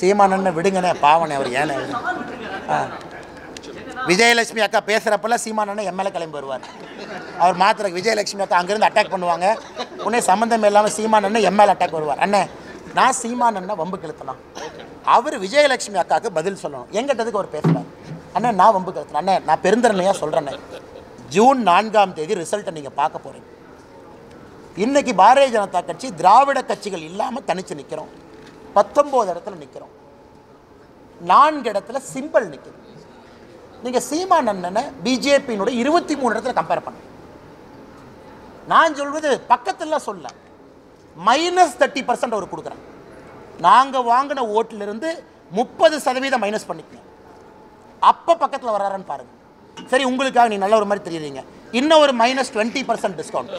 சீமானன்னு விடுங்கண்ணே பாவனே அவர் ஏனே ஆ விஜயலட்சுமி அக்கா பேசுகிறப்பெல்லாம் சீமானண்ணன் எம்எல்ஏ கிளம்பி வருவார் அவர் மாத்திர விஜயலட்சுமி அக்கா அங்கேருந்து அட்டாக் பண்ணுவாங்க உடனே சம்மந்தம் இல்லாமல் சீமானண்ணன் எம்எல்ஏ அட்டாக் வருவார் அண்ணே நான் சீமானண்ணன் வம்பு கிழத்தலாம் அவர் விஜயலட்சுமி அக்காவுக்கு பதில் சொல்லணும் எங்கிட்டதுக்கு அவர் பேசுகிறார் அண்ணே நான் வம்பு கிழத்தலாம் அண்ணே நான் பெருந்தரணையாக சொல்கிறேண்ணே ஜூன் நான்காம் தேதி ரிசல்ட்டை நீங்கள் பார்க்க போகிறீங்க இன்னைக்கு பாரதிய ஜனதா கட்சி திராவிட கட்சிகள் இல்லாமல் தனிச்சு நிற்கிறோம் பத்தொம்போது இடத்துல நிற்கிறோம் நான்கு இடத்துல சிம்பிள் நிற்குது நீங்கள் சீமான் அண்ணனை பிஜேபியினுடைய இருபத்தி மூணு இடத்துல கம்பேர் பண்ண நான் சொல்வது பக்கத்துல சொல்ல மைனஸ் தேர்ட்டி பர்சன்ட் அவர் கொடுக்குறேன் நாங்கள் வாங்கின ஓட்டிலிருந்து முப்பது சதவீதம் மைனஸ் பண்ணிக்கணும் அப்போ பக்கத்தில் வராரான்னு பாருங்க சரி உங்களுக்காக நீ நல்ல ஒரு மாதிரி தெரியுறீங்க இன்னும் ஒரு மைனஸ் டுவெண்ட்டி பர்சன்ட் டிஸ்கவுண்ட்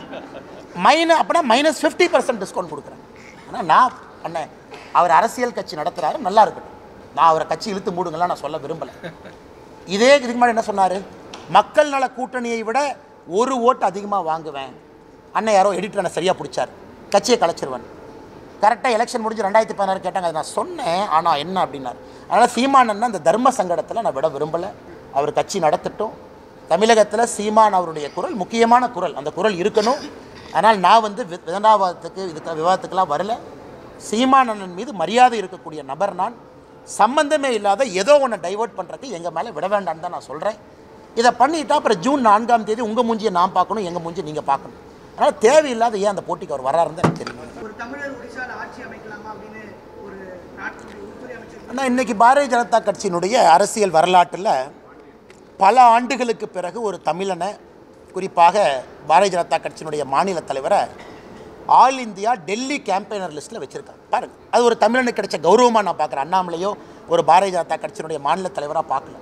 மைன அப்படின்னா மைனஸ் ஃபிஃப்டி பர்சன்ட் டிஸ்கவுண்ட் கொடுக்குறேன் ஆனால் நான் அண்ணன் அவர் அரசியல் கட்சி நடத்துகிறாரு நல்லா இருக்கட்டும் நான் அவரை கட்சி இழுத்து மூடுங்கலாம் நான் சொல்ல விரும்பலை இதே இதுக்கு முன்னாடி என்ன சொன்னார் மக்கள் நல கூட்டணியை விட ஒரு ஓட்டு அதிகமாக வாங்குவேன் அண்ணன் யாரோ எடிட்டர் என்ன சரியாக பிடிச்சார் கட்சியை கலைச்சிருவேன் கரெக்டாக எலெக்ஷன் முடிஞ்சு ரெண்டாயிரத்தி பதினாறு கேட்டாங்க அதை நான் சொன்னேன் ஆனால் என்ன அப்படின்னார் அதனால் சீமானன்னா அந்த தர்ம சங்கடத்தில் நான் விட விரும்பலை அவர் கட்சி நடத்தட்டும் தமிழகத்தில் சீமான் அவருடைய குரல் முக்கியமான குரல் அந்த குரல் இருக்கணும் ஆனால் நான் வந்து வி- விதண்டாவாதத்துக்கு இதுக்கு விவாதத்துக்கெல்லாம் வரல சீமானண்ணன் மீது மரியாதை இருக்கக்கூடிய நபர் நான் சம்பந்தமே இல்லாத ஏதோ ஒன்று டைவர்ட் பண்ணுறதுக்கு எங்கள் மேலே விட வேண்டாம்னு தான் நான் சொல்கிறேன் இதை பண்ணிட்டா அப்புறம் ஜூன் நான்காம் தேதி உங்கள் மூஞ்சியை நான் பார்க்கணும் எங்கள் மூஞ்சியை நீங்கள் பார்க்கணும் அதனால் தேவையில்லாத ஏன் அந்த போட்டிக்கு அவர் வராருன்னு தான் எனக்கு தெரியும் ஒரு தமிழர் ஒடிசால ஆட்சி அமைக்கலாமா அப்படின்னு ஒரு நாட்டினுடைய உள்துறை அமைச்சர் ஆனால் இன்னைக்கு பாரதிய ஜனதா கட்சியினுடைய அரசியல் வரலாற்றில் பல ஆண்டுகளுக்கு பிறகு ஒரு தமிழனை குறிப்பாக பாரதிய ஜனதா கட்சியினுடைய மாநில தலைவரை ஆல் இந்தியா டெல்லி கேம்பெயினர் லிஸ்ட்டில் வச்சுருக்காங்க பாருங்கள் அது ஒரு தமிழனுக்கு கிடைச்ச கௌரவமாக நான் பார்க்குறேன் அண்ணாமலையோ ஒரு பாரதிய ஜனதா கட்சியினுடைய மாநில தலைவராக பார்க்கல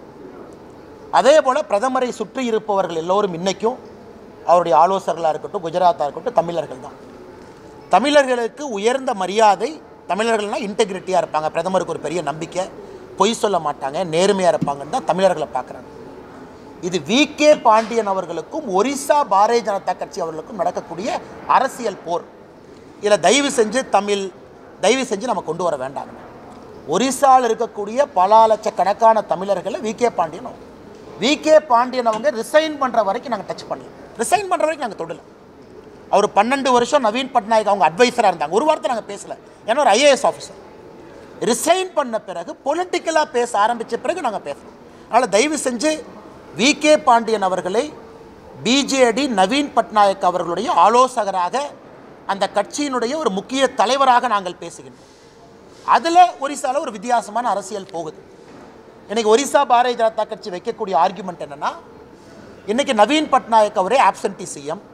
அதே போல் பிரதமரை சுற்றி இருப்பவர்கள் எல்லோரும் இன்னைக்கும் அவருடைய ஆலோசகர்களாக இருக்கட்டும் குஜராத்தாக இருக்கட்டும் தமிழர்கள் தான் தமிழர்களுக்கு உயர்ந்த மரியாதை தமிழர்கள்னா இன்டெகிரிட்டியாக இருப்பாங்க பிரதமருக்கு ஒரு பெரிய நம்பிக்கை பொய் சொல்ல மாட்டாங்க நேர்மையாக இருப்பாங்கன்னு தான் தமிழர்களை பார்க்குறாங்க இது வி கே பாண்டியன் அவர்களுக்கும் ஒரிசா பாரதிய ஜனதா கட்சி அவர்களுக்கும் நடக்கக்கூடிய அரசியல் போர் இதில் தயவு செஞ்சு தமிழ் தயவு செஞ்சு நம்ம கொண்டு வர வேண்டாம் ஒரிசாவில் இருக்கக்கூடிய பல லட்சக்கணக்கான தமிழர்களை வி கே பாண்டியன் அவங்க வி கே பாண்டியன் அவங்க ரிசைன் பண்ணுற வரைக்கும் நாங்கள் டச் பண்ணல ரிசைன் பண்ணுற வரைக்கும் நாங்கள் தொடல அவர் பன்னெண்டு வருஷம் நவீன் பட்நாயக் அவங்க அட்வைசராக இருந்தாங்க ஒரு வார்த்தை நாங்கள் பேசல ஏன்னா ஒரு ஐஏஎஸ் ஆஃபீஸர் ரிசைன் பண்ண பிறகு பொலிட்டிக்கலாக பேச ஆரம்பித்த பிறகு நாங்கள் பேசுகிறோம் அதனால் தயவு செஞ்சு வி கே பாண்டியன் அவர்களை பிஜேடி நவீன் பட்நாயக் அவர்களுடைய ஆலோசகராக அந்த கட்சியினுடைய ஒரு முக்கிய தலைவராக நாங்கள் பேசுகின்றோம் அதில் ஒரிசாவில் ஒரு வித்தியாசமான அரசியல் போகுது இன்னைக்கு ஒரிசா பாரதிய ஜனதா கட்சி வைக்கக்கூடிய ஆர்குமெண்ட் என்னன்னா இன்னைக்கு நவீன் பட்நாயக் அவரே ஆப்சன்டி சிஎம்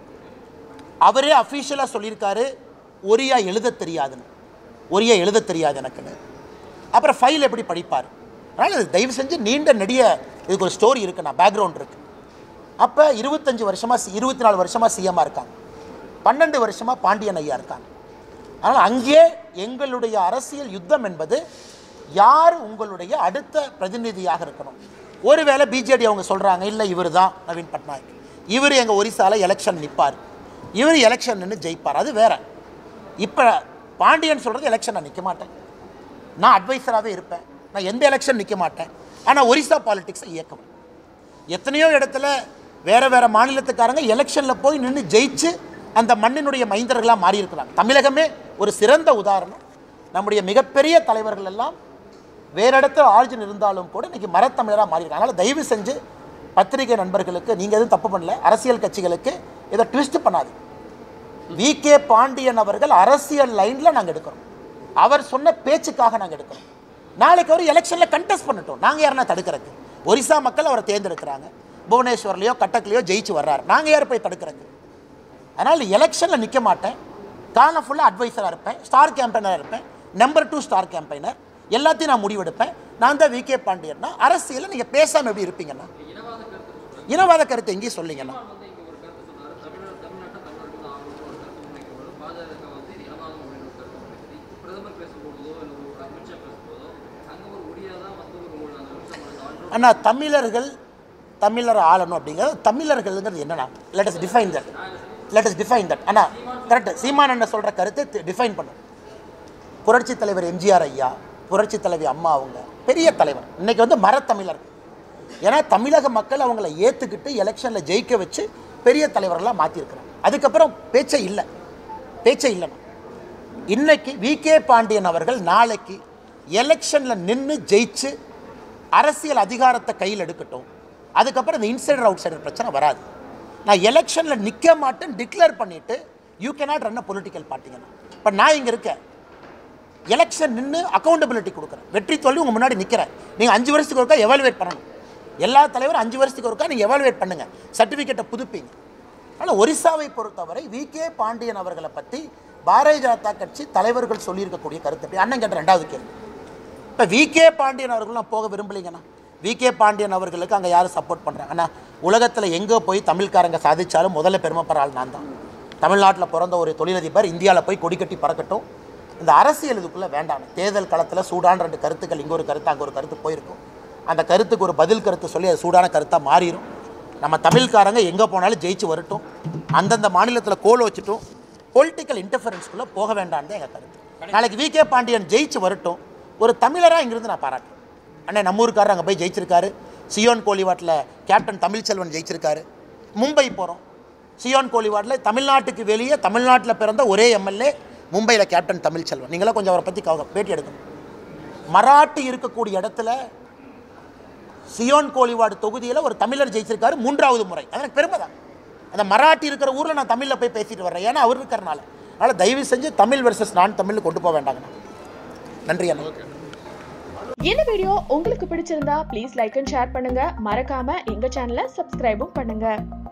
அவரே அஃபீஷியலாக சொல்லியிருக்காரு ஒரியா எழுத தெரியாதுன்னு ஒரியா எழுத தெரியாது எனக்குன்னு அப்புறம் ஃபைல் எப்படி படிப்பார் அதனால் இது தயவு செஞ்சு நீண்ட நெடிய இதுக்கு ஒரு ஸ்டோரி இருக்குண்ணா பேக்ரவுண்ட் இருக்குது அப்போ இருபத்தஞ்சி வருஷமாக இருபத்தி நாலு வருஷமாக சிஎம்மாக இருக்காங்க பன்னெண்டு வருஷமாக பாண்டியன் ஐயா இருக்காங்க அதனால் அங்கே எங்களுடைய அரசியல் யுத்தம் என்பது யார் உங்களுடைய அடுத்த பிரதிநிதியாக இருக்கணும் ஒருவேளை பிஜேடி அவங்க சொல்கிறாங்க இல்லை இவர் தான் நவீன் பட்நாயக் இவர் எங்கள் ஒரிசால எலெக்ஷன் நிற்பார் இவர் எலெக்ஷன் நின்று ஜெயிப்பார் அது வேற இப்போ பாண்டியன் சொல்கிறது எலெக்ஷன் நான் நிற்க மாட்டேன் நான் அட்வைசராகவே இருப்பேன் நான் எந்த எலெக்ஷன் நிற்க மாட்டேன் ஆனால் ஒரிசா பாலிடிக்ஸை இயக்குவேன் எத்தனையோ இடத்துல வேற வேற மாநிலத்துக்காரங்க எலெக்ஷனில் போய் நின்று ஜெயிச்சு அந்த மண்ணினுடைய மைந்தர்களாக மாறி இருக்கிறாங்க தமிழகமே ஒரு சிறந்த உதாரணம் நம்முடைய மிகப்பெரிய தலைவர்கள் எல்லாம் வேற இடத்துல ஆர்ஜின் இருந்தாலும் கூட இன்னைக்கு மரத்தமிழராக மாறி இருக்காங்க அதனால் தயவு செஞ்சு பத்திரிகை நண்பர்களுக்கு நீங்கள் எதுவும் தப்பு பண்ணல அரசியல் கட்சிகளுக்கு இதை ட்விஸ்ட் பண்ணாது வி கே பாண்டியன் அவர்கள் அரசியல் லைனில் நாங்கள் எடுக்கிறோம் அவர் சொன்ன பேச்சுக்காக நாங்கள் எடுக்கிறோம் நாளைக்கு அவர் எலெக்ஷனில் கண்டெஸ்ட் பண்ணட்டும் நாங்கள் யாருன்னா தடுக்கிறதுக்கு ஒரிசா மக்கள் அவரை தேர்ந்தெடுக்கிறாங்க புவனேஸ்வர்லையோ கட்டக்லையோ ஜெயிச்சு வர்றாரு நாங்கள் யார் போய் தடுக்கிறதுக்கு அதனால் எலெக்ஷனில் நிற்க மாட்டேன் காலம் ஃபுல்லாக அட்வைசராக இருப்பேன் ஸ்டார் கேம்பெயினராக இருப்பேன் நம்பர் டூ ஸ்டார் கேம்பெயினர் எல்லாத்தையும் நான் முடிவெடுப்பேன் நான் தான் வி கே பாண்டியன்னா அரசியலில் நீங்கள் பேசாமல் எப்படி இருப்பீங்கண்ணா இனவாத கருத்து எங்கேயும் சொல்லிங்கண்ணா அண்ணா தமிழர்கள் தமிழர் ஆளணும் அப்படிங்கிறது தமிழர்கள்ங்கிறது என்னன்னா let us define that let us define that அண்ணா கரெக்ட் சீமான் அண்ணன் சொல்கிற கருத்தை டிஃபைன் பண்ணும் புரட்சி தலைவர் எம்ஜிஆர் ஐயா புரட்சி தலைவி அம்மா அவங்க பெரிய தலைவர் இன்னைக்கு வந்து மரத்தமிழர் ஏன்னா தமிழக மக்கள் அவங்கள ஏற்றுக்கிட்டு எலெக்ஷனில் ஜெயிக்க வச்சு பெரிய தலைவர்களாக மாற்றிருக்கிறாங்க அதுக்கப்புறம் பேச்சே இல்லை பேச்சே இல்லைண்ணா இன்னைக்கு வி கே பாண்டியன் அவர்கள் நாளைக்கு எலெக்ஷனில் நின்று ஜெயிச்சு அரசியல் அதிகாரத்தை கையில் எடுக்கட்டும் அதுக்கப்புறம் இந்த இன்சைடர் அவுட் சைடர் பிரச்சனை வராது நான் எலெக்ஷனில் நிற்க மாட்டேன்னு டிக்ளேர் பண்ணிவிட்டு you cannot run a political பார்ட்டிங்கண்ணா இப்போ நான் இங்கே இருக்கேன் எலெக்ஷன் நின்று அக்கௌண்டபிலிட்டி கொடுக்குறேன் வெற்றி தோல்வி உங்கள் முன்னாடி நிற்கிறேன் நீங்கள் அஞ்சு வருஷத்துக்கு ஒருக்கா எவாலுவேட் பண்ணணும் எல்லா தலைவரும் அஞ்சு வருஷத்துக்கு ஒருக்கா நீங்கள் எவாலுவேட் பண்ணுங்கள் சர்டிஃபிகேட்டை புதுப்பிங்க ஆனால் ஒரிசாவை பொறுத்தவரை வி கே பாண்டியன் அவர்களை பற்றி பாரதிய ஜனதா கட்சி தலைவர்கள் சொல்லியிருக்கக்கூடிய கருத்து எப்படி அண்ணன் கேட்ட ரெண்டாவது கேள்வி இப்போ வி கே பாண்டியன் அவர்கள் நான் போக விரும்பலைங்கண்ணா வி கே பாண்டியன் அவர்களுக்கு அங்கே யாரும் சப்போர்ட் பண்ணுறாங்க அண்ணா உலகத்தில் எங்கே போய் தமிழ்காரங்க சாதிச்சாலும் முதல்ல பெருமைப்படுற ஆள் நான் தான் தமிழ்நாட்டில் பிறந்த ஒரு தொழிலதிபர் இந்தியாவில் போய் கொடி கட்டி பறக்கட்டும் இந்த அரசியல் இதுக்குள்ளே வேண்டாம் தேர்தல் களத்தில் சூடான ரெண்டு கருத்துக்கள் இங்கே ஒரு கருத்து அங்கே ஒரு கருத்து போயிருக்கும் அந்த கருத்துக்கு ஒரு பதில் கருத்து சொல்லி அது சூடான கருத்தாக மாறிடும் நம்ம தமிழ்காரங்க எங்கே போனாலும் ஜெயிச்சு வரட்டும் அந்தந்த மாநிலத்தில் கோல் வச்சுட்டும் பொலிட்டிக்கல் இன்டர்ஃபரன்ஸ்குள்ளே போக வேண்டாம்னு எங்கள் கருத்து நாளைக்கு வி கே பாண்டியன் ஜெயிச்சு வரட்டும் ஒரு தமிழராக இங்கிருந்து நான் பாராட்டுறேன் அண்ணே நம்ம ஊருக்காரர் அங்கே போய் ஜெயிச்சிருக்காரு சியோன் கோலிவாட்டில் கேப்டன் தமிழ்ச்செல்வன் ஜெயிச்சிருக்காரு மும்பை போகிறோம் சியோன் கோலிவாட்டில் தமிழ்நாட்டுக்கு வெளியே தமிழ்நாட்டில் பிறந்த ஒரே எம்எல்ஏ மும்பையில் கேப்டன் தமிழ்ச்செல்வன் நீங்களாம் கொஞ்சம் அவரை பற்றி கவ பேட்டி எடுக்கணும் மராட்டி இருக்கக்கூடிய இடத்துல சியோன் கோலிவாடு தொகுதியில் ஒரு தமிழர் ஜெயிச்சிருக்காரு மூன்றாவது முறை அது எனக்கு பெருமை தான் அந்த மராட்டி இருக்கிற ஊரில் நான் தமிழில் போய் பேசிட்டு வர்றேன் ஏன்னா அவர் இருக்கிறனால அதனால் தயவு செஞ்சு தமிழ் வெர்சஸ் நான் தமிழ் கொண்டு போக வேண்டாங்கண்ணா நன்றி அண்ணா இந்த வீடியோ உங்களுக்கு பிடிச்சிருந்தா ப்ளீஸ் லைக் அண்ட் ஷேர் பண்ணுங்க மறக்காம எங்க சேனலை சப்ஸ்கிரைபும் பண்ணுங்க